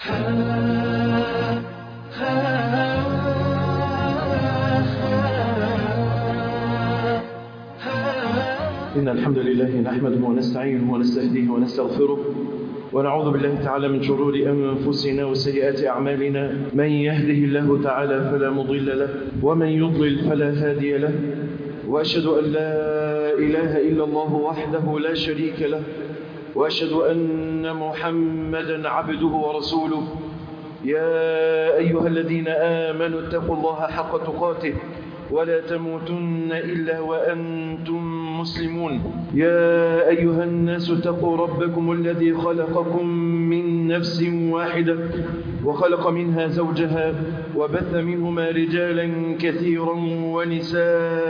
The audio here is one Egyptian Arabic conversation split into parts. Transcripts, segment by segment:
إن الحمد لله نحمده ونستعينه ونستهديه ونستغفره ونعوذ بالله تعالى من شرور أنفسنا وسيئات أعمالنا من يهده الله تعالى فلا مضل له ومن يضلل فلا هادي له وأشهد أن لا إله إلا الله وحده لا شريك له وأشهد أن محمدا عبده ورسوله يا أيها الذين آمنوا اتقوا الله حق تقاته ولا تموتن إلا وأنتم مسلمون يا أيها الناس اتقوا ربكم الذي خلقكم من نفس واحدة وخلق منها زوجها وبث منهما رجالا كثيرا ونساء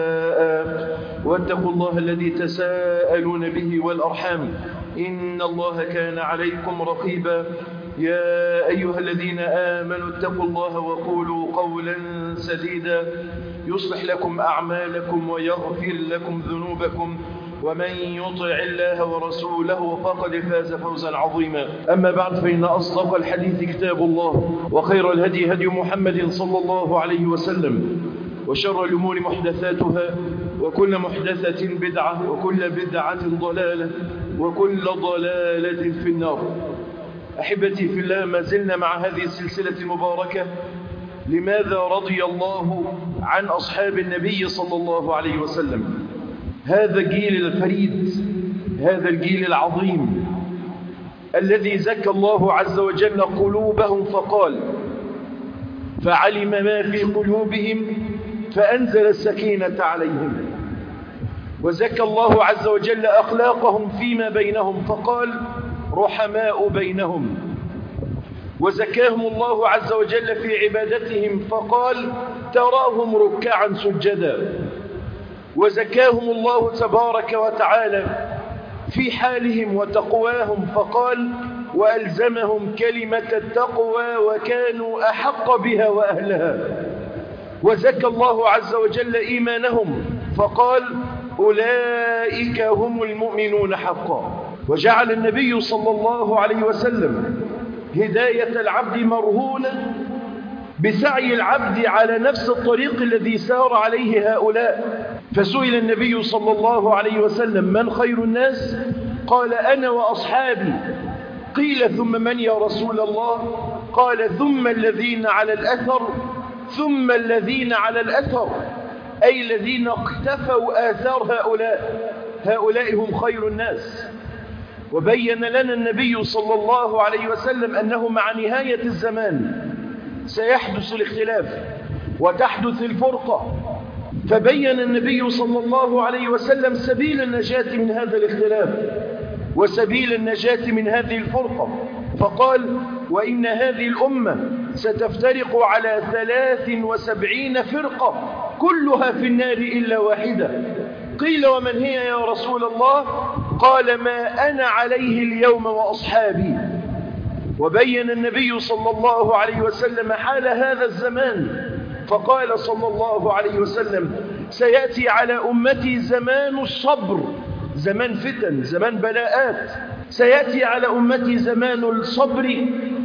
واتقوا الله الذي تساءلون به والأرحام إن الله كان عليكم رقيبا يا أيها الذين آمنوا اتقوا الله وقولوا قولا سديدا يصلح لكم أعمالكم ويغفر لكم ذنوبكم ومن يطع الله ورسوله فقد فاز فوزا عظيما أما بعد فإن أصدق الحديث كتاب الله وخير الهدي هدي محمد صلى الله عليه وسلم وشر الأمور محدثاتها وكل محدثة بدعة وكل بدعة ضلالة وكل ضلالة في النار أحبتي في الله ما زلنا مع هذه السلسلة المباركة لماذا رضي الله عن أصحاب النبي صلى الله عليه وسلم هذا الجيل الفريد هذا الجيل العظيم الذي زكى الله عز وجل قلوبهم فقال فعلم ما في قلوبهم فأنزل السكينة عليهم وزكى الله عز وجل أخلاقهم فيما بينهم فقال رحماء بينهم وزكاهم الله عز وجل في عبادتهم فقال تراهم ركعا سجدا وزكاهم الله تبارك وتعالى في حالهم وتقواهم فقال وألزمهم كلمة التقوى وكانوا أحق بها وأهلها وزكى الله عز وجل إيمانهم فقال أولئك هم المؤمنون حقا وجعل النبي صلى الله عليه وسلم هداية العبد مرهونة بسعي العبد على نفس الطريق الذي سار عليه هؤلاء فسئل النبي صلى الله عليه وسلم من خير الناس قال أنا وأصحابي قيل ثم من يا رسول الله قال ثم الذين على الأثر ثم الذين على الأثر أي الذين اقتفوا آثار هؤلاء هؤلاء هم خير الناس وبين لنا النبي صلى الله عليه وسلم أنه مع نهاية الزمان سيحدث الاختلاف وتحدث الفرقة فبين النبي صلى الله عليه وسلم سبيل النجاة من هذا الاختلاف وسبيل النجاة من هذه الفرقة فقال وإن هذه الأمة ستفترق على ثلاث وسبعين فرقة كلها في النار إلا واحدة قيل ومن هي يا رسول الله قال ما أنا عليه اليوم وأصحابي وبين النبي صلى الله عليه وسلم حال هذا الزمان فقال صلى الله عليه وسلم سيأتي على أمتي زمان الصبر زمان فتن زمان بلاءات سيأتي على أمتي زمان الصبر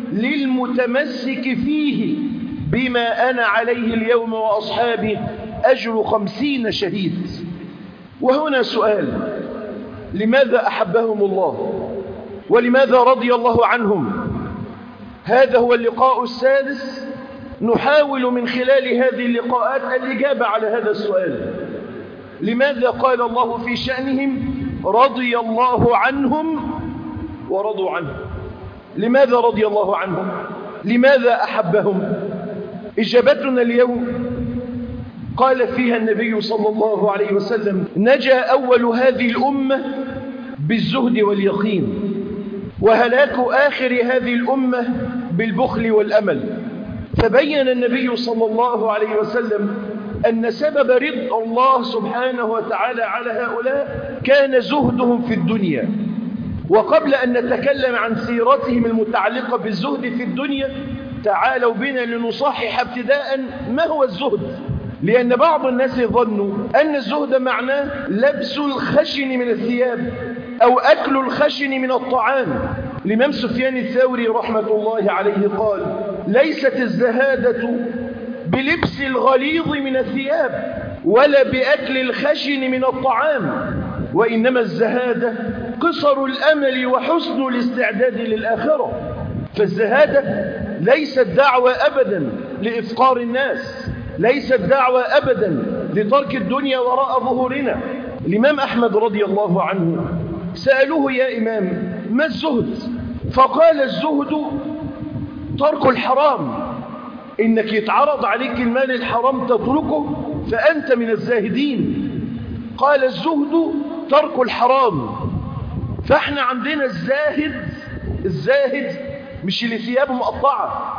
للمتمسك فيه بما أنا عليه اليوم وأصحابي أجر خمسين شهيد وهنا سؤال لماذا أحبهم الله ولماذا رضي الله عنهم هذا هو اللقاء السادس نحاول من خلال هذه اللقاءات الإجابة على هذا السؤال لماذا قال الله في شأنهم رضي الله عنهم ورضوا عنه لماذا رضي الله عنهم لماذا أحبهم إجابتنا اليوم قال فيها النبي صلى الله عليه وسلم نجا أول هذه الأمة بالزهد واليقين وهلاك آخر هذه الأمة بالبخل والأمل فبين النبي صلى الله عليه وسلم أن سبب رضا الله سبحانه وتعالى على هؤلاء كان زهدهم في الدنيا وقبل أن نتكلم عن سيرتهم المتعلقة بالزهد في الدنيا تعالوا بنا لنصحح ابتداء ما هو الزهد لأن بعض الناس ظنوا أن الزهد معناه لبس الخشن من الثياب أو أكل الخشن من الطعام الإمام سفيان الثوري رحمة الله عليه قال ليست الزهادة بلبس الغليظ من الثياب ولا بأكل الخشن من الطعام وإنما الزهادة قصر الأمل وحسن الاستعداد للآخرة فالزهادة ليست دعوة أبدا لإفقار الناس ليست دعوة أبدا لترك الدنيا وراء ظهورنا الإمام أحمد رضي الله عنه سألوه يا إمام ما الزهد فقال الزهد ترك الحرام إنك يتعرض عليك المال الحرام تتركه فأنت من الزاهدين قال الزهد ترك الحرام فاحنا عندنا الزاهد الزاهد مش اللي ثيابه مقطعة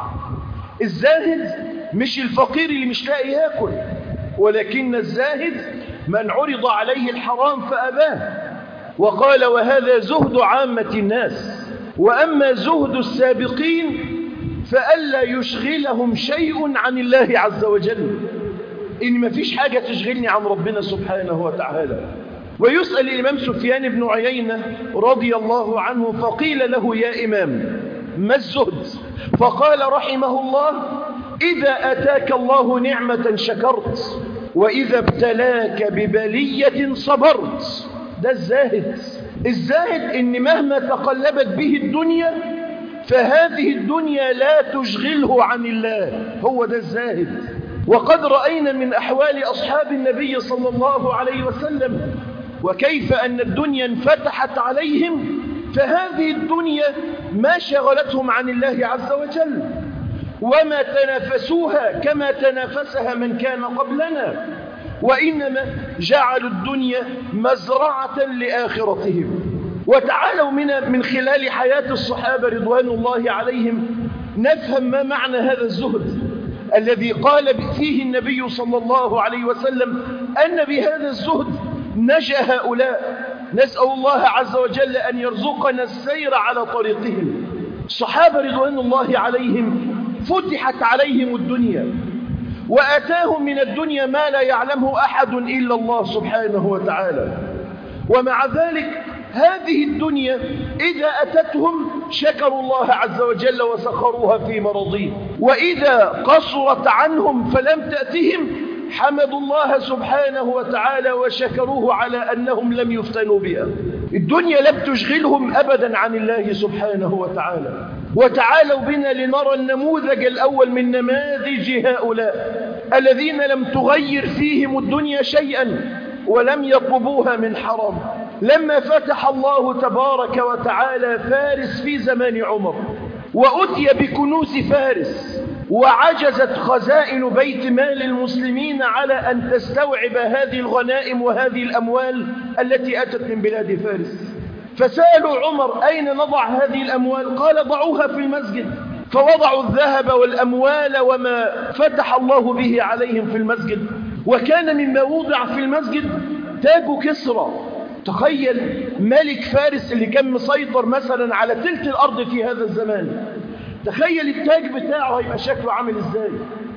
الزاهد مش الفقير اللي مش لاقي ياكل ولكن الزاهد من عرض عليه الحرام فأباه وقال وهذا زهد عامة الناس وأما زهد السابقين فألا يشغلهم شيء عن الله عز وجل إن ما فيش حاجة تشغلني عن ربنا سبحانه وتعالى ويسأل الإمام سفيان بن عيينة رضي الله عنه فقيل له يا إمام ما الزهد فقال رحمه الله إذا أتاك الله نعمة شكرت وإذا ابتلاك ببلية صبرت ده الزاهد الزاهد إن مهما تقلبت به الدنيا فهذه الدنيا لا تشغله عن الله هو ده الزاهد وقد رأينا من أحوال أصحاب النبي صلى الله عليه وسلم وكيف أن الدنيا انفتحت عليهم فهذه الدنيا ما شغلتهم عن الله عز وجل وما تنافسوها كما تنافسها من كان قبلنا وإنما جعلوا الدنيا مزرعة لآخرتهم وتعالوا من من خلال حياة الصحابة رضوان الله عليهم نفهم ما معنى هذا الزهد الذي قال فيه النبي صلى الله عليه وسلم أن بهذا الزهد نجا هؤلاء نسأل الله عز وجل أن يرزقنا السير على طريقهم الصحابة رضوان الله عليهم فتحت عليهم الدنيا وأتاهم من الدنيا ما لا يعلمه أحد إلا الله سبحانه وتعالى ومع ذلك هذه الدنيا إذا أتتهم شكروا الله عز وجل وسخروها في مرضيه وإذا قصرت عنهم فلم تأتهم حمدوا الله سبحانه وتعالى وشكروه على أنهم لم يفتنوا بها الدنيا لم تشغلهم أبدا عن الله سبحانه وتعالى وتعالوا بنا لنرى النموذج الأول من نماذج هؤلاء الذين لم تغير فيهم الدنيا شيئا ولم يطلبوها من حرام لما فتح الله تبارك وتعالى فارس في زمان عمر وأتي بكنوز فارس وعجزت خزائن بيت مال المسلمين على أن تستوعب هذه الغنائم وهذه الأموال التي أتت من بلاد فارس فسألوا عمر أين نضع هذه الأموال قال ضعوها في المسجد فوضعوا الذهب والأموال وما فتح الله به عليهم في المسجد وكان مما وضع في المسجد تاج كسرى تخيل ملك فارس اللي كان مسيطر مثلا على تلك الأرض في هذا الزمان تخيل التاج بتاعه هيبقى شكله عامل ازاي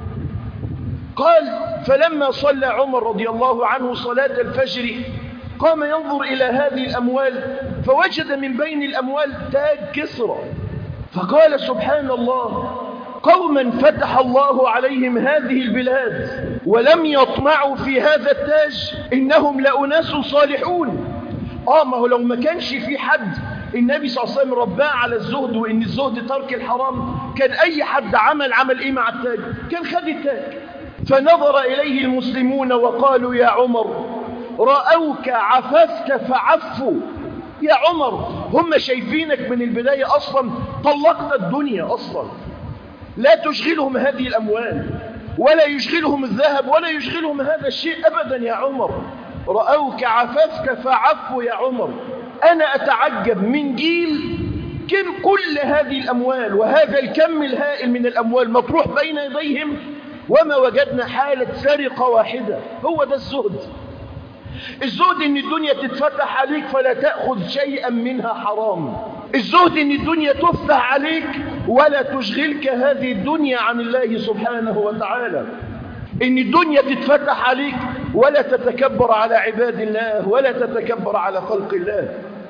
قال فلما صلى عمر رضي الله عنه صلاة الفجر قام ينظر إلى هذه الأموال فوجد من بين الأموال تاج كسرى فقال سبحان الله قوما فتح الله عليهم هذه البلاد ولم يطمعوا في هذا التاج إنهم لأناس صالحون آه ما هو لو ما كانش في حد النبي صلى الله عليه وسلم رباه على الزهد وإن الزهد ترك الحرام كان أي حد عمل عمل إيه مع التاج كان خد التاج فنظر إليه المسلمون وقالوا يا عمر رأوك عففت فعفوا يا عمر هم شايفينك من البداية أصلا طلقت الدنيا أصلا لا تشغلهم هذه الأموال ولا يشغلهم الذهب ولا يشغلهم هذا الشيء أبدا يا عمر رأوك عففت فعفوا يا عمر أنا أتعجب من جيل كم كل هذه الأموال وهذا الكم الهائل من الأموال مطروح بين يديهم وما وجدنا حالة سرقة واحدة هو ده الزهد الزهد ان الدنيا تتفتح عليك فلا تأخذ شيئا منها حرام الزهد ان الدنيا تفتح عليك ولا تشغلك هذه الدنيا عن الله سبحانه وتعالى ان الدنيا تتفتح عليك ولا تتكبر على عباد الله ولا تتكبر على خلق الله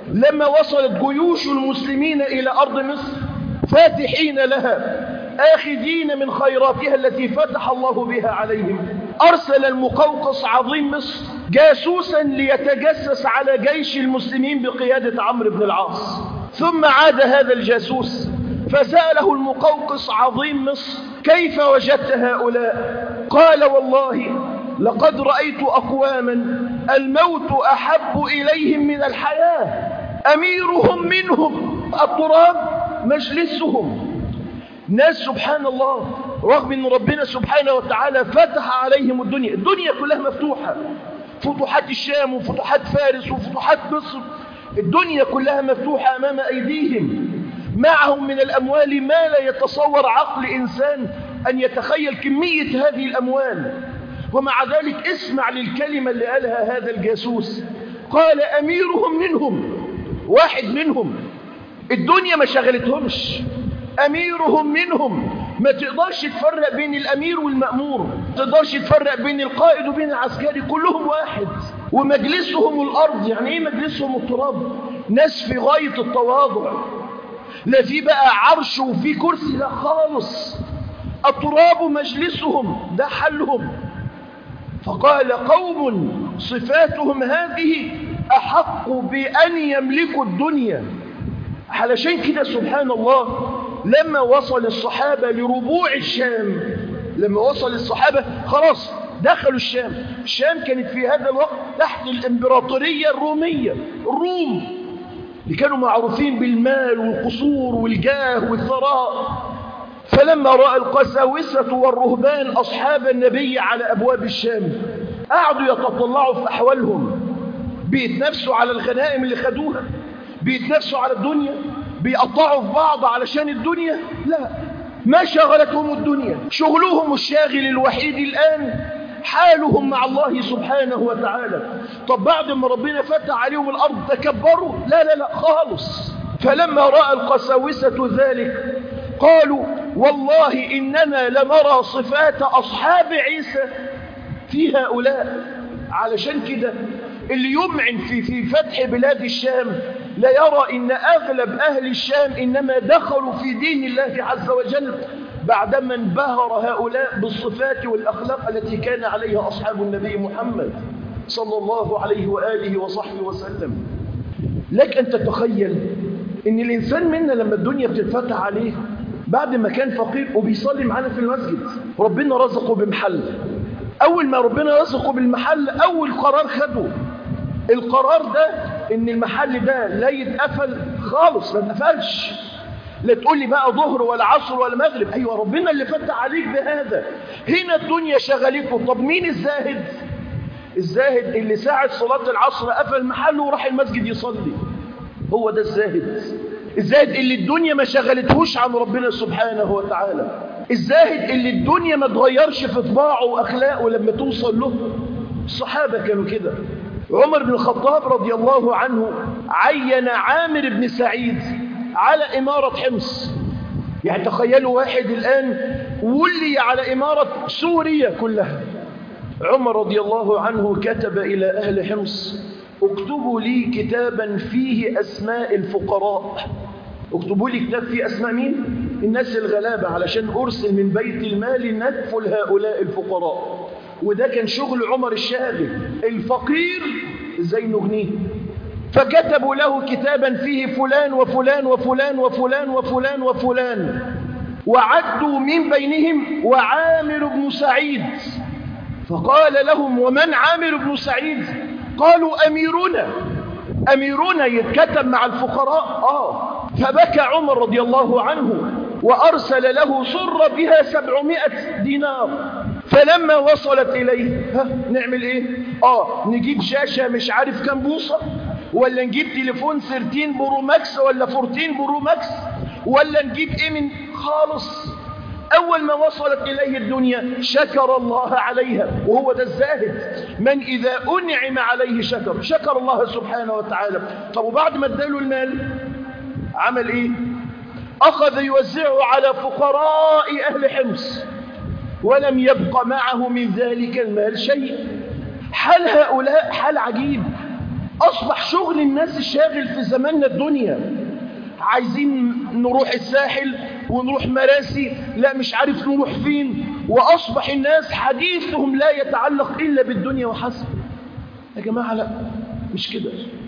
لما وصلت جيوش المسلمين إلى أرض مصر فاتحين لها آخذين من خيراتها التي فتح الله بها عليهم أرسل المقوقص عظيم مصر جاسوسا ليتجسس على جيش المسلمين بقيادة عمرو بن العاص ثم عاد هذا الجاسوس فسأله المقوقص عظيم مصر كيف وجدت هؤلاء قال والله لقد رأيت أقواما الموت أحب إليهم من الحياة أميرهم منهم التراب مجلسهم ناس سبحان الله رغم أن ربنا سبحانه وتعالى فتح عليهم الدنيا الدنيا كلها مفتوحة فتوحات الشام وفتوحات فارس وفتوحات مصر الدنيا كلها مفتوحة أمام أيديهم معهم من الأموال ما لا يتصور عقل إنسان أن يتخيل كمية هذه الأموال ومع ذلك اسمع للكلمة اللي قالها هذا الجاسوس قال أميرهم منهم واحد منهم الدنيا ما شغلتهمش أميرهم منهم ما تقدرش تفرق بين الأمير والمأمور ما تقدرش تفرق بين القائد وبين العسكري كلهم واحد ومجلسهم الأرض يعني إيه مجلسهم التراب ناس في غاية التواضع لا في بقى عرش وفي كرسي لا خالص التراب مجلسهم ده حلهم فقال قوم صفاتهم هذه أحق بأن يملكوا الدنيا علشان كده سبحان الله لما وصل الصحابة لربوع الشام لما وصل الصحابة خلاص دخلوا الشام الشام كانت في هذا الوقت تحت الإمبراطورية الرومية الروم اللي كانوا معروفين بالمال والقصور والجاه والثراء فلما رأى القساوسة والرهبان أصحاب النبي على أبواب الشام قعدوا يتطلعوا في أحوالهم بيتنافسوا على الغنائم اللي خدوها بيتنافسوا على الدنيا بيقطعوا في بعض علشان الدنيا لا ما شغلتهم الدنيا شغلهم الشاغل الوحيد الآن حالهم مع الله سبحانه وتعالى طب بعد ما ربنا فتح عليهم الأرض تكبروا لا لا لا خالص فلما رأى القساوسة ذلك قالوا والله إننا لنرى صفات أصحاب عيسى في هؤلاء علشان كده اللي يمعن في في فتح بلاد الشام لا يرى إن أغلب أهل الشام إنما دخلوا في دين الله عز وجل بعدما انبهر هؤلاء بالصفات والأخلاق التي كان عليها أصحاب النبي محمد صلى الله عليه وآله وصحبه وسلم لك أن تتخيل إن الإنسان منا لما الدنيا بتتفتح عليه بعد ما كان فقير وبيصلي معانا في المسجد ربنا رزقه بمحل أول ما ربنا رزقه بالمحل أول قرار خده القرار ده ان المحل ده لا يتقفل خالص ما اتقفلش لا تقول لي بقى ظهر ولا عصر ولا مغرب ايوه ربنا اللي فتح عليك بهذا هنا الدنيا شغلته طب مين الزاهد الزاهد اللي ساعة صلاة العصر قفل محله وراح المسجد يصلي هو ده الزاهد الزاهد اللي الدنيا ما شغلتهوش عن ربنا سبحانه وتعالى الزاهد اللي الدنيا ما تغيرش في طباعه واخلاقه لما توصل له الصحابة كانوا كده عمر بن الخطاب رضي الله عنه عين عامر بن سعيد على إمارة حمص يعني تخيلوا واحد الآن ولي على إمارة سوريا كلها عمر رضي الله عنه كتب إلى أهل حمص اكتبوا لي كتابا فيه أسماء الفقراء اكتبوا لي كتاب فيه أسماء مين؟ الناس الغلابة علشان أرسل من بيت المال ندفل هؤلاء الفقراء وده كان شغل عمر الشاغل الفقير ازاي نغنيه فكتبوا له كتابا فيه فلان وفلان وفلان وفلان وفلان وفلان وعدوا من بينهم وعامر بن سعيد فقال لهم ومن عامر بن سعيد قالوا أميرنا أميرنا يتكتب مع الفقراء آه فبكى عمر رضي الله عنه وأرسل له صر بها سبعمائة دينار فلما وصلت إليه ها نعمل إيه آه نجيب شاشة مش عارف كم بوصة ولا نجيب تليفون 13 برو ماكس ولا 14 برو ماكس ولا نجيب إيه من خالص أول ما وصلت إليه الدنيا شكر الله عليها وهو ده الزاهد من إذا أنعم عليه شكر شكر الله سبحانه وتعالى طب وبعد ما اداله المال عمل إيه أخذ يوزعه على فقراء أهل حمص ولم يبق معه من ذلك المال شيء حال هؤلاء حال عجيب أصبح شغل الناس الشاغل في زماننا الدنيا عايزين نروح الساحل ونروح مراسي لا مش عارف نروح فين وأصبح الناس حديثهم لا يتعلق إلا بالدنيا وحسب يا جماعة لا مش كده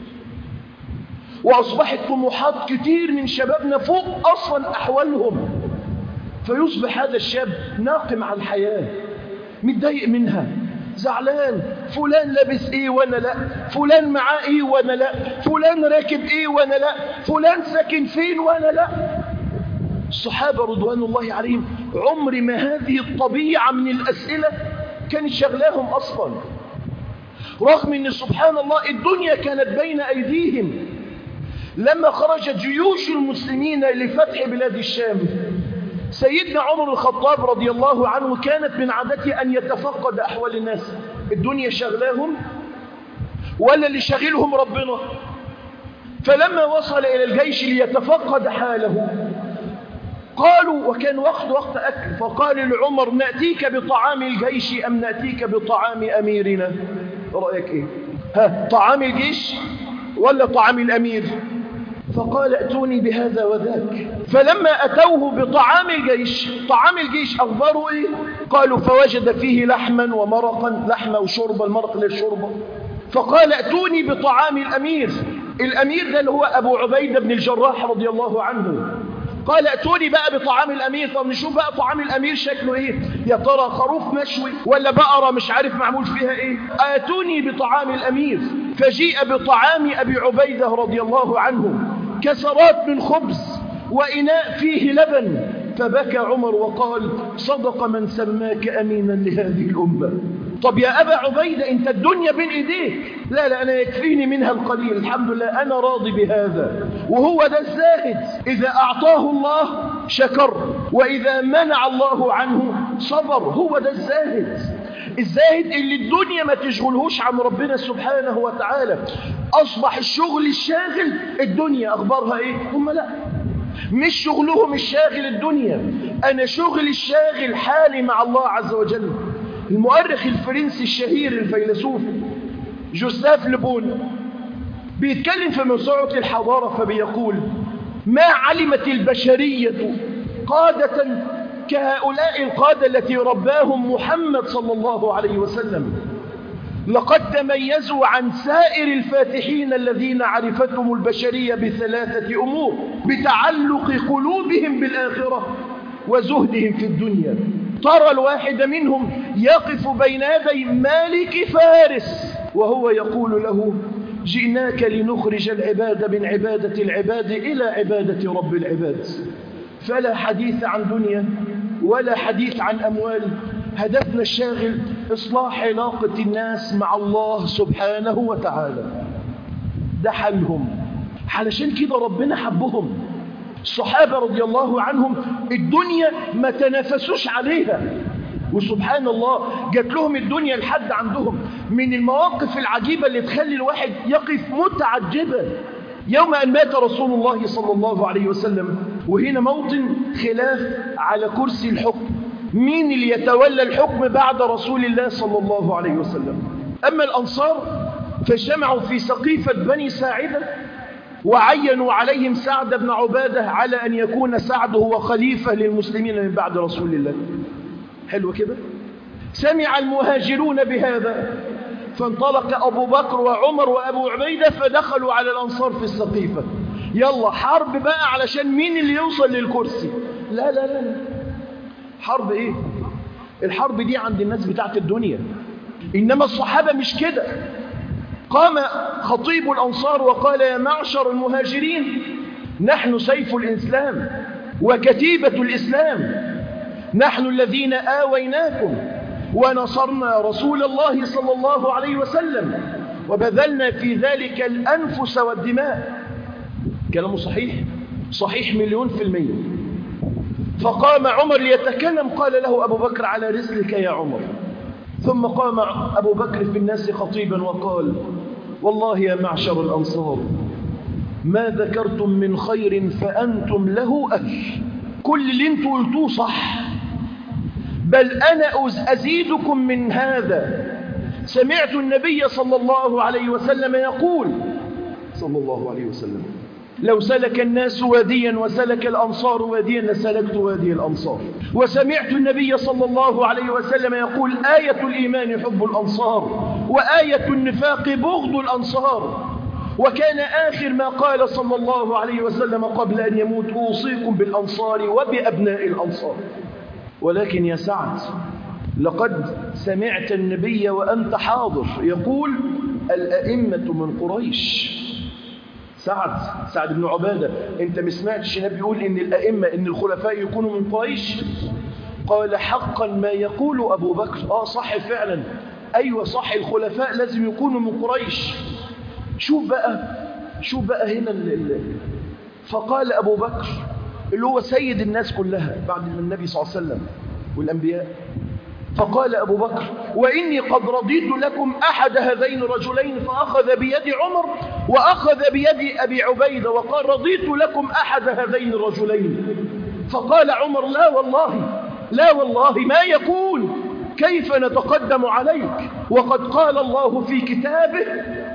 وأصبحت طموحات كتير من شبابنا فوق أصلا أحوالهم فيصبح هذا الشاب ناقم على الحياة متضايق منها زعلان فلان لابس ايه وانا لا فلان معاه ايه وانا لا فلان راكب ايه وانا لا فلان ساكن فين وانا لا الصحابة رضوان الله عليهم عمر ما هذه الطبيعة من الأسئلة كانت شغلاهم أصلا رغم أن سبحان الله الدنيا كانت بين أيديهم لما خرجت جيوش المسلمين لفتح بلاد الشام سيدنا عمر الخطاب رضي الله عنه كانت من عادته أن يتفقد أحوال الناس الدنيا شغلاهم ولا اللي شغلهم ربنا فلما وصل إلى الجيش ليتفقد حاله قالوا وكان وقت وقت أكل فقال لعمر نأتيك بطعام الجيش أم نأتيك بطعام أميرنا رأيك إيه ها طعام الجيش ولا طعام الأمير فقال ائتوني بهذا وذاك فلما أتوه بطعام الجيش طعام الجيش أخباره إيه قالوا فوجد فيه لحما ومرقا لحمة وشربة المرق للشربة فقال ائتوني بطعام الأمير الأمير ده اللي هو أبو عبيدة بن الجراح رضي الله عنه قال ائتوني بقى بطعام الأمير طب نشوف بقى طعام الأمير شكله إيه يا ترى خروف مشوي ولا بقرة مش عارف معمول فيها إيه ائتوني بطعام الأمير فجيء بطعام أبي عبيدة رضي الله عنه كسرات من خبز وإناء فيه لبن فبكى عمر وقال صدق من سماك أمينا لهذه الأمة طب يا أبا عبيدة أنت الدنيا بين إيديك لا لا أنا يكفيني منها القليل الحمد لله أنا راضي بهذا وهو ده الزاهد إذا أعطاه الله شكر وإذا منع الله عنه صبر هو ده الزاهد الزاهد اللي الدنيا ما تشغلهوش عن ربنا سبحانه وتعالى أصبح الشغل الشاغل الدنيا أخبارها إيه هم لا مش شغلهم الشاغل الدنيا أنا شغل الشاغل حالي مع الله عز وجل المؤرخ الفرنسي الشهير الفيلسوف جوستاف لبون بيتكلم في موسوعة الحضارة فبيقول ما علمت البشرية قادة كهؤلاء القادة التي رباهم محمد صلى الله عليه وسلم لقد تميزوا عن سائر الفاتحين الذين عرفتهم البشرية بثلاثة أمور بتعلق قلوبهم بالآخرة وزهدهم في الدنيا ترى الواحد منهم يقف بين يدي مالك فارس وهو يقول له جئناك لنخرج العباد من عبادة العباد إلى عبادة رب العباد فلا حديث عن دنيا ولا حديث عن أموال هدفنا الشاغل إصلاح علاقة الناس مع الله سبحانه وتعالى ده حلهم علشان كده ربنا حبهم الصحابة رضي الله عنهم الدنيا ما تنافسوش عليها وسبحان الله جات لهم الدنيا لحد عندهم من المواقف العجيبة اللي تخلي الواحد يقف متعجبا يوم أن مات رسول الله صلى الله عليه وسلم وهنا موطن خلاف على كرسي الحكم مين اللي يتولى الحكم بعد رسول الله صلى الله عليه وسلم أما الأنصار فاجتمعوا في سقيفة بني ساعدة وعينوا عليهم سعد بن عبادة على أن يكون سعد هو خليفة للمسلمين من بعد رسول الله حلو كده سمع المهاجرون بهذا فانطلق أبو بكر وعمر وأبو عبيدة فدخلوا على الأنصار في السقيفة يلا حرب بقى علشان مين اللي يوصل للكرسي لا لا لا حرب ايه الحرب دي عند الناس بتاعت الدنيا إنما الصحابة مش كده قام خطيب الأنصار وقال يا معشر المهاجرين نحن سيف الإسلام وكتيبة الإسلام نحن الذين آويناكم ونصرنا رسول الله صلى الله عليه وسلم وبذلنا في ذلك الأنفس والدماء كلامه صحيح صحيح مليون في المية فقام عمر ليتكلم قال له أبو بكر على رسلك يا عمر ثم قام أبو بكر في الناس خطيبا وقال والله يا معشر الأنصار ما ذكرتم من خير فأنتم له أهل كل اللي انتوا قلتوه صح بل أنا أزيدكم من هذا سمعت النبي صلى الله عليه وسلم يقول صلى الله عليه وسلم لو سلك الناس واديا وسلك الأنصار واديا لسلكت وادي الأنصار وسمعت النبي صلى الله عليه وسلم يقول آية الإيمان حب الأنصار وآية النفاق بغض الأنصار وكان آخر ما قال صلى الله عليه وسلم قبل أن يموت أوصيكم بالأنصار وبأبناء الأنصار ولكن يا سعد لقد سمعت النبي وأنت حاضر يقول الأئمة من قريش سعد سعد بن عبادة انت ما سمعتش النبي يقول ان الأئمة ان الخلفاء يكونوا من قريش قال حقا ما يقول أبو بكر آه صح فعلا أيوة صح الخلفاء لازم يكونوا من قريش شوف بقى شوف بقى هنا ال ال فقال أبو بكر اللي هو سيد الناس كلها بعد النبي صلى الله عليه وسلم والأنبياء فقال أبو بكر وإني قد رضيت لكم أحد هذين الرجلين فأخذ بيد عمر وأخذ بيد أبي عبيدة وقال رضيت لكم أحد هذين الرجلين فقال عمر لا والله لا والله ما يكون كيف نتقدم عليك وقد قال الله في كتابه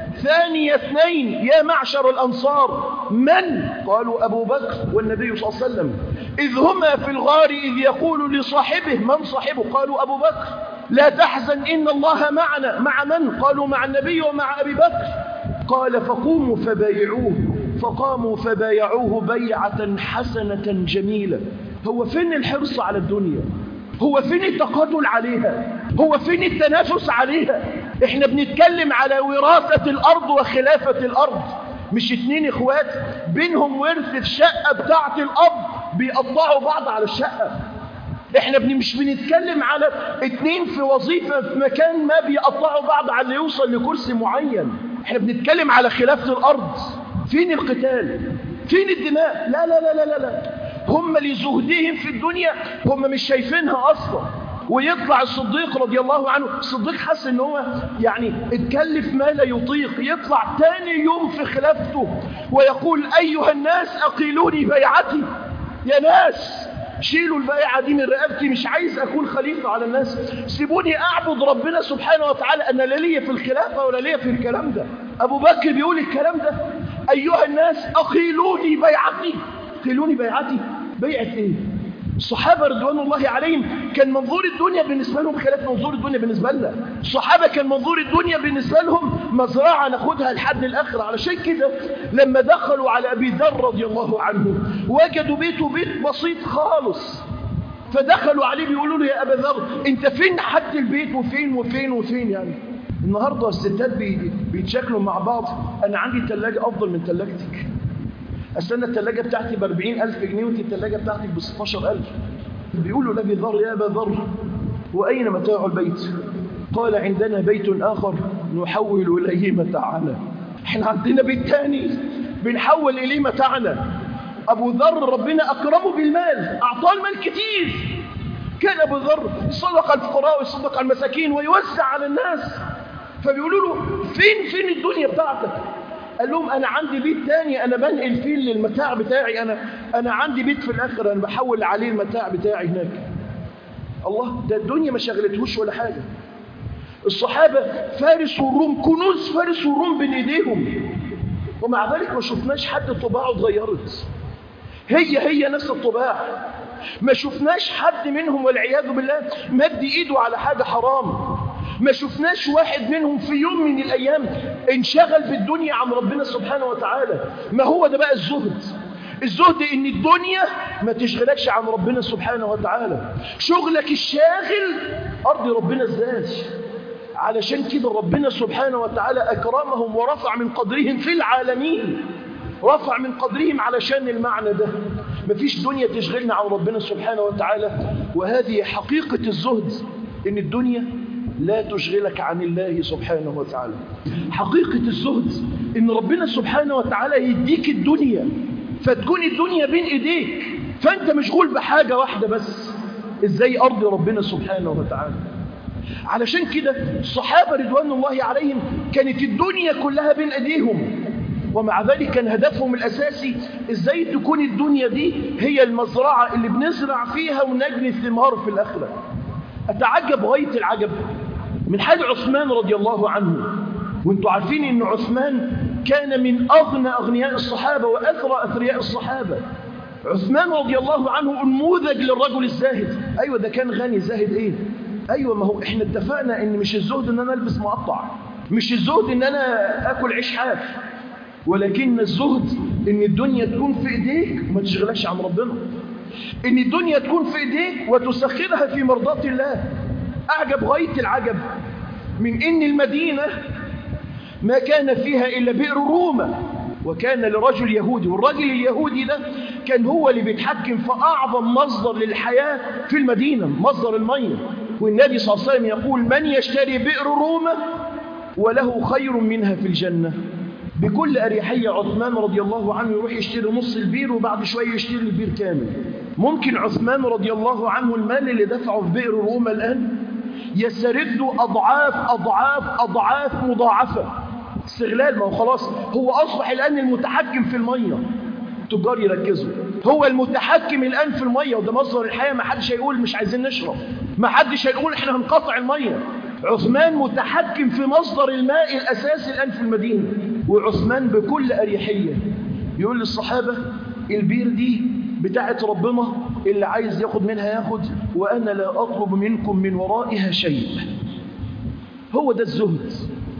ثاني اثنين يا معشر الأنصار من؟ قالوا أبو بكر والنبي صلى الله عليه وسلم إذ هما في الغار إذ يقول لصاحبه من صاحبه؟ قالوا أبو بكر لا تحزن إن الله معنا مع من؟ قالوا مع النبي ومع أبي بكر قال فقوموا فبايعوه فقاموا فبايعوه بيعة حسنة جميلة هو فين الحرص على الدنيا؟ هو فين التقاتل عليها؟ هو فين التنافس عليها؟ احنا بنتكلم على وراثة الأرض وخلافة الأرض مش اتنين اخوات بينهم ورث في شقة بتاعة الأب بيقطعوا بعض على الشقة احنا بن مش بنتكلم على اتنين في وظيفة في مكان ما بيقطعوا بعض على اللي يوصل لكرسي معين احنا بنتكلم على خلافة الأرض فين القتال فين الدماء لا لا لا لا لا, لا. هم لزهدهم في الدنيا هم مش شايفينها أصلا ويطلع الصديق رضي الله عنه الصديق حس ان هو يعني اتكلف ما لا يطيق يطلع تاني يوم في خلافته ويقول ايها الناس اقيلوني بيعتي يا ناس شيلوا البيعة دي من رقبتي مش عايز اكون خليفة على الناس سيبوني اعبد ربنا سبحانه وتعالى انا لا ليا في الخلافة ولا ليا في الكلام ده ابو بكر بيقول الكلام ده ايها الناس اقيلوني بيعتي اقيلوني بيعتي بيعة ايه الصحابة رضوان الله عليهم كان منظور الدنيا بالنسبة لهم خلاف منظور الدنيا بالنسبة لنا الصحابة كان منظور الدنيا بالنسبة لهم مزرعة ناخدها لحد الآخرة علشان كده لما دخلوا على أبي ذر رضي الله عنه وجدوا بيته بيت بسيط خالص فدخلوا عليه بيقولوا له يا أبا ذر انت فين حد البيت وفين وفين وفين يعني النهاردة الستات بيتشكلوا مع بعض أنا عندي ثلاجة أفضل من ثلاجتك أستنى الثلاجة بتاعتي ب ألف جنيه وانت الثلاجة بتاعتك ب ألف بيقولوا لأبي ذر يا أبا ذر وأين متاع البيت قال عندنا بيت آخر نحول إليه متاعنا احنا عندنا بيت تاني بنحول إليه متاعنا أبو ذر ربنا أكرمه بالمال أعطاه المال كتير كان أبو ذر صدق الفقراء ويصدق على المساكين ويوزع على الناس فبيقولوا له فين فين الدنيا بتاعتك قال لهم أنا عندي بيت تاني أنا بنقل فيه للمتاع بتاعي أنا, أنا عندي بيت في الآخر أنا بحول عليه المتاع بتاعي هناك الله ده الدنيا ما شغلتهوش ولا حاجة الصحابة فارس والروم كنوز فارس والروم بين ايديهم ومع ذلك ما شفناش حد طباعه اتغيرت هي هي نفس الطباع ما شفناش حد منهم والعياذ بالله مد ايده على حاجة حرام ما شفناش واحد منهم في يوم من الأيام انشغل بالدنيا عن ربنا سبحانه وتعالى ما هو ده بقى الزهد الزهد ان الدنيا ما تشغلكش عن ربنا سبحانه وتعالى شغلك الشاغل أرض ربنا ازاي علشان كده ربنا سبحانه وتعالى أكرمهم ورفع من قدرهم في العالمين رفع من قدرهم علشان المعنى ده مفيش دنيا تشغلنا عن ربنا سبحانه وتعالى وهذه حقيقة الزهد ان الدنيا لا تشغلك عن الله سبحانه وتعالى حقيقة الزهد ان ربنا سبحانه وتعالى يديك الدنيا فتكون الدنيا بين ايديك فانت مشغول بحاجة واحدة بس ازاي ارضي ربنا سبحانه وتعالى علشان كده الصحابة رضوان الله عليهم كانت الدنيا كلها بين ايديهم ومع ذلك كان هدفهم الأساسي ازاي تكون الدنيا دي هي المزرعة اللي بنزرع فيها ونجني الثمار في الآخرة أتعجب غاية العجب من حال عثمان رضي الله عنه وانتوا عارفين ان عثمان كان من اغنى اغنياء الصحابه واثرى اثرياء الصحابه عثمان رضي الله عنه انموذج للرجل الزاهد ايوه ده كان غني زاهد ايه ايوه ما هو احنا اتفقنا ان مش الزهد ان انا البس مقطع مش الزهد ان انا اكل عيش حاف ولكن الزهد ان الدنيا تكون في ايديك وما تشغلكش عن ربنا ان الدنيا تكون في ايديك وتسخرها في مرضاة الله اعجب غاية العجب من ان المدينة ما كان فيها الا بئر روما وكان لرجل يهودي والرجل اليهودي ده كان هو اللي بيتحكم في اعظم مصدر للحياة في المدينة مصدر المية والنبي صلى الله عليه وسلم يقول من يشتري بئر روما وله خير منها في الجنة بكل أريحية عثمان رضي الله عنه يروح يشتري نص البير وبعد شوية يشتري البير كامل ممكن عثمان رضي الله عنه المال اللي دفعه في بئر روما الآن يسترد أضعاف أضعاف أضعاف مضاعفة استغلال ما هو خلاص هو أصبح الآن المتحكم في المية تجار يركزوا هو المتحكم الآن في المية وده مصدر الحياة ما حدش هيقول مش عايزين نشرب ما حدش هيقول احنا هنقطع المية عثمان متحكم في مصدر الماء الأساسي الآن في المدينة وعثمان بكل أريحية يقول للصحابة البير دي بتاعت ربنا اللي عايز ياخد منها ياخد وأنا لا أطلب منكم من ورائها شيء هو ده الزهد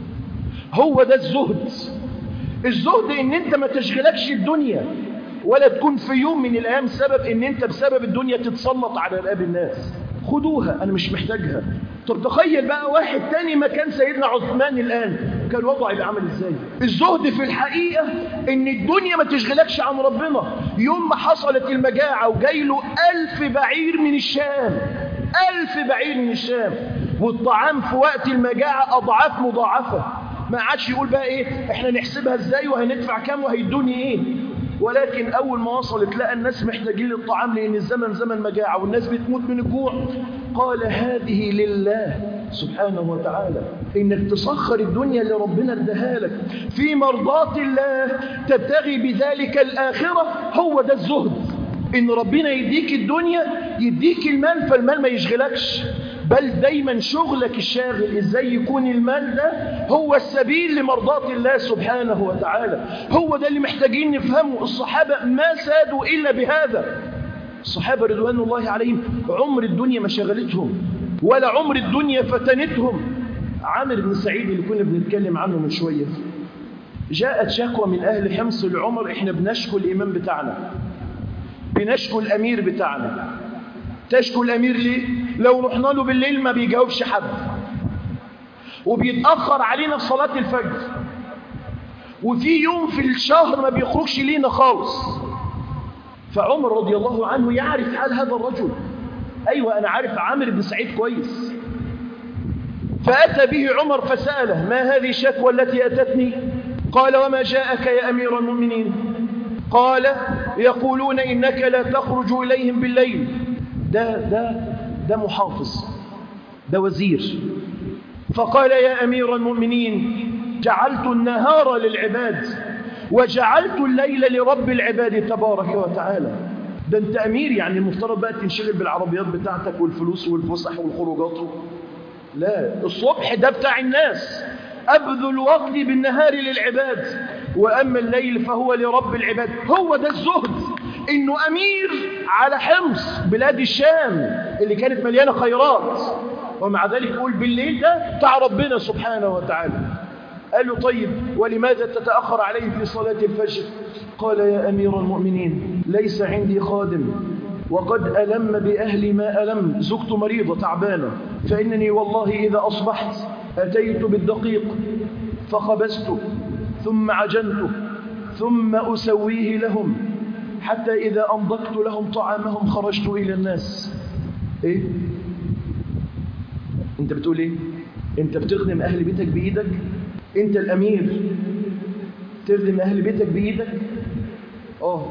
هو ده الزهد الزهد ان انت ما تشغلكش الدنيا ولا تكون في يوم من الايام سبب ان انت بسبب الدنيا تتسلط على رقاب الناس خدوها انا مش محتاجها طب تخيل بقى واحد تاني مكان سيدنا عثمان الان كان وضعه يبقى عامل ازاي الزهد في الحقيقه ان الدنيا ما تشغلكش عن ربنا يوم ما حصلت المجاعه وجاي له ألف بعير من الشام ألف بعير من الشام والطعام في وقت المجاعه اضعاف مضاعفه ما عادش يقول بقى ايه احنا نحسبها ازاي وهندفع كام وهيدوني ايه ولكن اول ما وصلت لقى الناس محتاجين للطعام لان الزمن زمن مجاعه والناس بتموت من الجوع قال هذه لله سبحانه وتعالى انك تسخر الدنيا اللي ربنا اداها لك في مرضات الله تبتغي بذلك الاخره هو ده الزهد ان ربنا يديك الدنيا يديك المال فالمال ما يشغلكش بل دايما شغلك الشاغل ازاي يكون المال ده هو السبيل لمرضاة الله سبحانه وتعالى هو ده اللي محتاجين نفهمه الصحابة ما سادوا إلا بهذا الصحابة رضوان الله عليهم عمر الدنيا ما شغلتهم ولا عمر الدنيا فتنتهم عامر بن سعيد اللي كنا بنتكلم عنه من شوية جاءت شكوى من أهل حمص لعمر إحنا بنشكو الإمام بتاعنا بنشكو الأمير بتاعنا تشكو الأمير ليه؟ لو رحنا له بالليل ما بيجاوبش حد وبيتأخر علينا في صلاة الفجر وفي يوم في الشهر ما بيخرجش لينا خالص فعمر رضي الله عنه يعرف حال هذا الرجل أيوة أنا عارف عامر بن سعيد كويس فأتى به عمر فسأله ما هذه الشكوى التي أتتني قال وما جاءك يا أمير المؤمنين قال يقولون إنك لا تخرج إليهم بالليل ده ده ده محافظ ده وزير فقال يا أمير المؤمنين جعلت النهار للعباد وجعلت الليل لرب العباد تبارك وتعالى ده انت أمير يعني المفترض بقى تنشغل بالعربيات بتاعتك والفلوس والفسح والخروجات لا الصبح ده بتاع الناس أبذل وقتي بالنهار للعباد وأما الليل فهو لرب العباد هو ده الزهد إنه أمير على حمص بلاد الشام اللي كانت مليانة خيرات ومع ذلك يقول بالليل ده بتاع ربنا سبحانه وتعالى قال له طيب ولماذا تتأخر عليه في صلاة الفجر قال يا أمير المؤمنين ليس عندي خادم وقد ألم بأهلي ما ألم زكت مريضة تعبانة فإنني والله إذا أصبحت أتيت بالدقيق فخبزته ثم عجنته ثم أسويه لهم حتى إذا أنضقت لهم طعامهم خرجت إلى الناس إيه؟ أنت بتقول إيه؟ أنت بتخدم أهل بيتك بإيدك؟ أنت الأمير تخدم أهل بيتك بإيدك؟ آه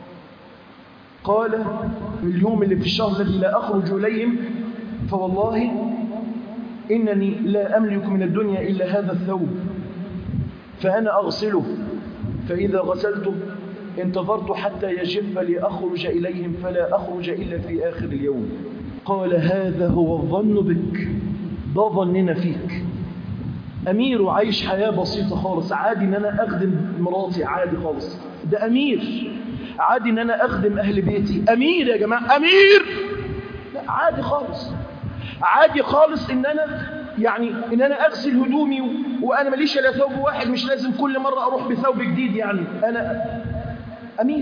قال اليوم اللي في الشهر الذي لا أخرج إليهم فوالله إنني لا أملك من الدنيا إلا هذا الثوب فأنا أغسله فإذا غسلته انتظرت حتى يجف لأخرج إليهم فلا أخرج إلا في آخر اليوم قال هذا هو الظن بك ده ظننا فيك أمير وعايش حياة بسيطة خالص عادي إن أنا أخدم مراتي عادي خالص ده أمير عادي إن أنا أخدم أهل بيتي أمير يا جماعة أمير لا عادي خالص عادي خالص إن أنا يعني إن أنا أغسل هدومي وأنا ماليش إلا ثوب واحد مش لازم كل مرة أروح بثوب جديد يعني أنا أمير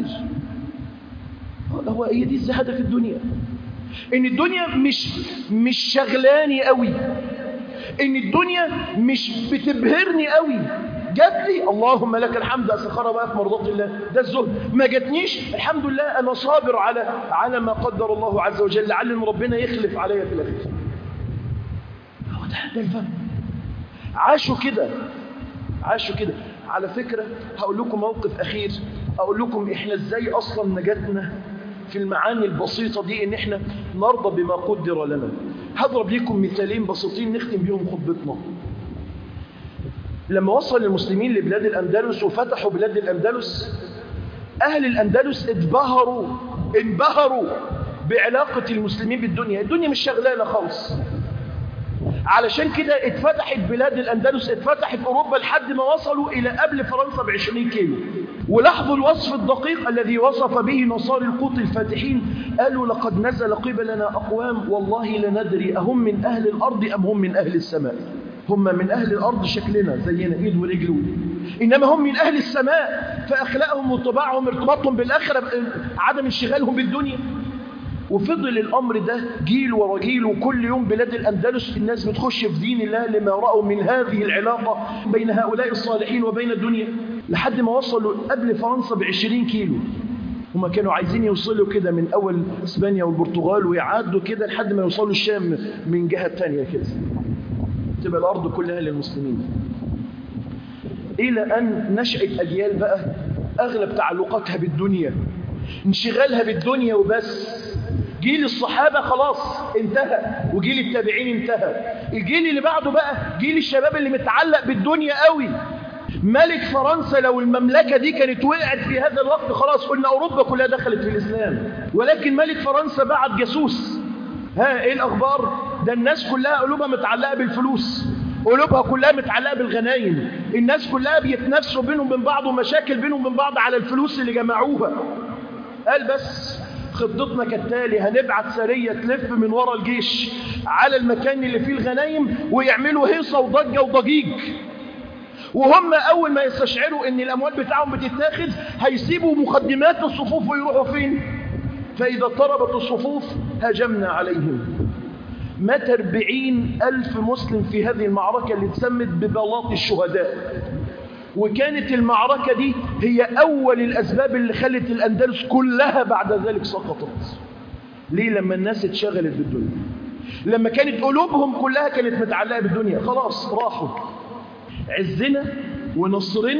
هو هي دي الزهادة في الدنيا إن الدنيا مش مش شغلاني قوي ان الدنيا مش بتبهرني قوي جات لي اللهم لك الحمد اسخرها بقى في مرضات الله ده الزهد ما جاتنيش الحمد لله انا صابر على على ما قدر الله عز وجل لعل ان ربنا يخلف عليا في الاخر هو ده ده الفهم عاشوا كده عاشوا كده على فكره هقول لكم موقف اخير اقول لكم احنا ازاي اصلا نجاتنا في المعاني البسيطه دي ان احنا نرضى بما قدر لنا هضرب لكم مثالين بسيطين نختم بيهم خطبتنا لما وصل المسلمين لبلاد الأندلس وفتحوا بلاد الأندلس أهل الأندلس اتبهروا انبهروا بعلاقة المسلمين بالدنيا الدنيا مش شغلانة خالص علشان كده اتفتحت بلاد الأندلس اتفتحت أوروبا لحد ما وصلوا إلى قبل فرنسا بعشرين كيلو ولاحظوا الوصف الدقيق الذي وصف به نصارى القوط الفاتحين قالوا لقد نزل قبلنا أقوام والله لندري أهم من أهل الأرض أم هم من أهل السماء هم من أهل الأرض شكلنا زينا إيد ورجل إنما هم من أهل السماء فأخلاقهم وطباعهم ارتباطهم بالآخرة عدم انشغالهم بالدنيا وفضل الأمر ده جيل ورا جيل وكل يوم بلاد الأندلس الناس بتخش في دين الله لما رأوا من هذه العلاقة بين هؤلاء الصالحين وبين الدنيا لحد ما وصلوا قبل فرنسا بعشرين كيلو هما كانوا عايزين يوصلوا كده من أول إسبانيا والبرتغال ويعدوا كده لحد ما يوصلوا الشام من جهة تانية كده تبقى الأرض كلها للمسلمين إلى أن نشأت أجيال بقى أغلب تعلقاتها بالدنيا انشغالها بالدنيا وبس جيل الصحابة خلاص انتهى وجيل التابعين انتهى الجيل اللي بعده بقى جيل الشباب اللي متعلق بالدنيا قوي ملك فرنسا لو المملكة دي كانت وقعت في هذا الوقت خلاص قلنا أوروبا كلها دخلت في الإسلام ولكن ملك فرنسا بعت جاسوس ها ايه الأخبار ده الناس كلها قلوبها متعلقة بالفلوس قلوبها كلها متعلقة بالغنايم الناس كلها بيتنافسوا بينهم وبين بعض ومشاكل بينهم وبين بعض على الفلوس اللي جمعوها قال بس خطتنا كالتالي هنبعت سرية تلف من ورا الجيش على المكان اللي فيه الغنايم ويعملوا هيصة وضجة وضجيج وهم أول ما يستشعروا أن الأموال بتاعهم بتتاخد هيسيبوا مقدمات الصفوف ويروحوا فين فإذا اضطربت الصفوف هجمنا عليهم مات أربعين ألف مسلم في هذه المعركة اللي تسمت ببلاط الشهداء وكانت المعركة دي هي أول الأسباب اللي خلت الأندلس كلها بعد ذلك سقطت ليه لما الناس اتشغلت بالدنيا لما كانت قلوبهم كلها كانت متعلقة بالدنيا خلاص راحوا عزنا ونصرنا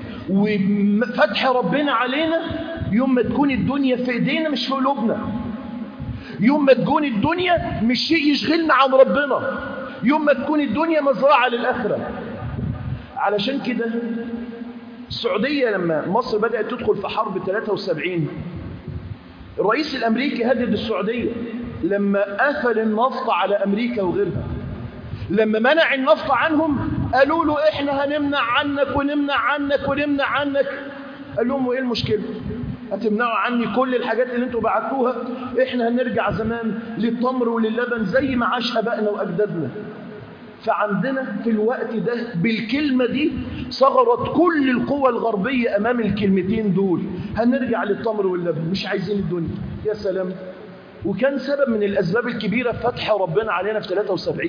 وفتح ربنا علينا يوم ما تكون الدنيا في ايدينا مش في قلوبنا يوم ما تكون الدنيا مش شيء يشغلنا عن ربنا يوم ما تكون الدنيا مزرعة للآخرة علشان كده السعودية لما مصر بدأت تدخل في حرب 73 الرئيس الأمريكي هدد السعودية لما قفل النفط على أمريكا وغيرها لما منع النفط عنهم قالوا له احنا هنمنع عنك ونمنع عنك ونمنع عنك قال لهم وايه المشكلة هتمنعوا عني كل الحاجات اللي انتوا بعتوها احنا هنرجع زمان للتمر وللبن زي ما عاش ابائنا واجدادنا فعندنا في الوقت ده بالكلمة دي صغرت كل القوى الغربية أمام الكلمتين دول هنرجع للتمر واللبن مش عايزين الدنيا يا سلام وكان سبب من الأسباب الكبيرة فتح ربنا علينا في 73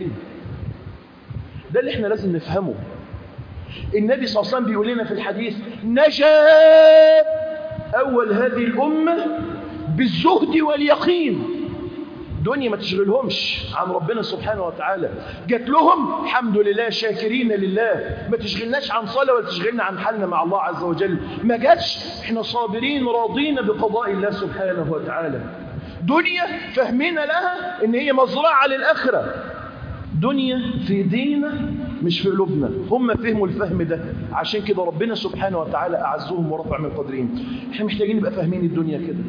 ده اللي احنا لازم نفهمه النبي صلى الله عليه وسلم بيقول لنا في الحديث نجا أول هذه الأمة بالزهد واليقين دنيا ما تشغلهمش عن ربنا سبحانه وتعالى جات لهم الحمد لله شاكرين لله ما تشغلناش عن صلاة ولا تشغلنا عن حالنا مع الله عز وجل ما جاتش احنا صابرين راضين بقضاء الله سبحانه وتعالى دنيا فهمنا لها ان هي مزرعة للآخرة دنيا في ديننا مش في قلوبنا هم فهموا الفهم ده عشان كده ربنا سبحانه وتعالى أعزهم ورفع من قدرهم احنا محتاجين نبقى فاهمين الدنيا كده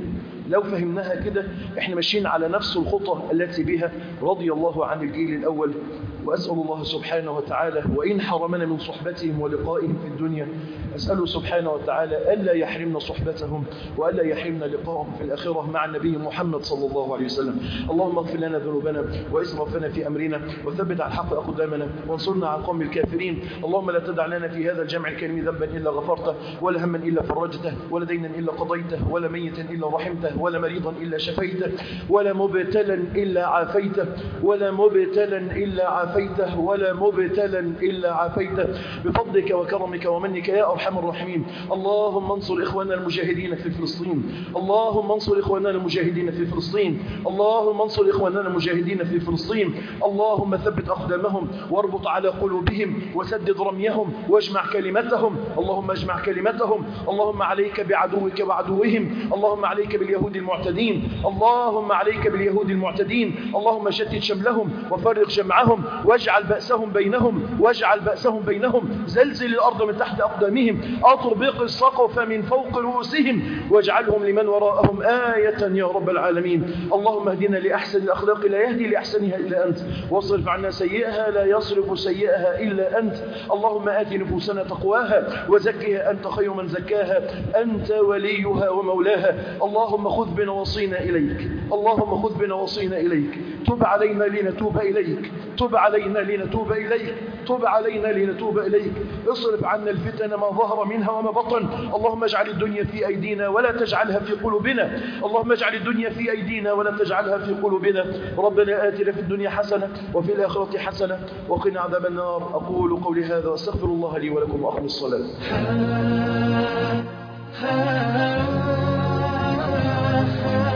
لو فهمناها كده احنا ماشيين على نفس الخطى التي بها رضي الله عن الجيل الأول وأسأل الله سبحانه وتعالى وإن حرمنا من صحبتهم ولقائهم في الدنيا أسأله سبحانه وتعالى ألا يحرمنا صحبتهم وألا يحرمنا لقائهم في الآخرة مع النبي محمد صلى الله عليه وسلم اللهم اغفر لنا ذنوبنا وإسرافنا في أمرنا وثبت على الحق أقدامنا وانصرنا على القوم الكافرين اللهم لا تدع لنا في هذا الجمع الكريم ذنبا إلا غفرته ولا هما إلا فرجته ولا دينا إلا قضيته ولا ميتا إلا رحمته ولا مريضا إلا شفيته ولا مبتلا إلا عافيته ولا مبتلا إلا عافيته ولا مبتلا إلا عافيته بفضلك وكرمك ومنك يا أرحم الراحمين اللهم انصر إخواننا المجاهدين في فلسطين اللهم انصر إخواننا المجاهدين في فلسطين اللهم انصر إخواننا المجاهدين في فلسطين اللهم ثبت أقدامهم واربط على قلوبهم وسدد رميهم واجمع كلمتهم اللهم اجمع كلمتهم اللهم عليك بعدوك وعدوهم اللهم عليك باليهود المعتدين اللهم عليك باليهود المعتدين اللهم شتت شملهم وفرق جمعهم واجعل بأسهم بينهم واجعل بأسهم بينهم زلزل الأرض من تحت أقدامهم أطربق السقف من فوق رؤوسهم واجعلهم لمن وراءهم آية يا رب العالمين اللهم اهدنا لأحسن الأخلاق لا يهدي لأحسنها إلا أنت واصرف عنا سيئها لا يصرف سيئها إلا أنت اللهم آت نفوسنا تقواها وزكها أنت خير من زكاها أنت وليها ومولاها اللهم خذ بنواصينا إليك اللهم خذ بنواصينا إليك تب علينا لنتوب إليك تب علينا لنتوب إليك تب علينا لنتوب إليك اصرف عنا الفتن ما ظهر منها وما بطن اللهم اجعل الدنيا في أيدينا ولا تجعلها في قلوبنا اللهم اجعل الدنيا في أيدينا ولا تجعلها في قلوبنا ربنا آتنا في الدنيا حسنة وفي الآخرة حسنة وقنا عذاب النار أقول قولي هذا واستغفر الله لي ولكم وأقم الصلاة ha ha ha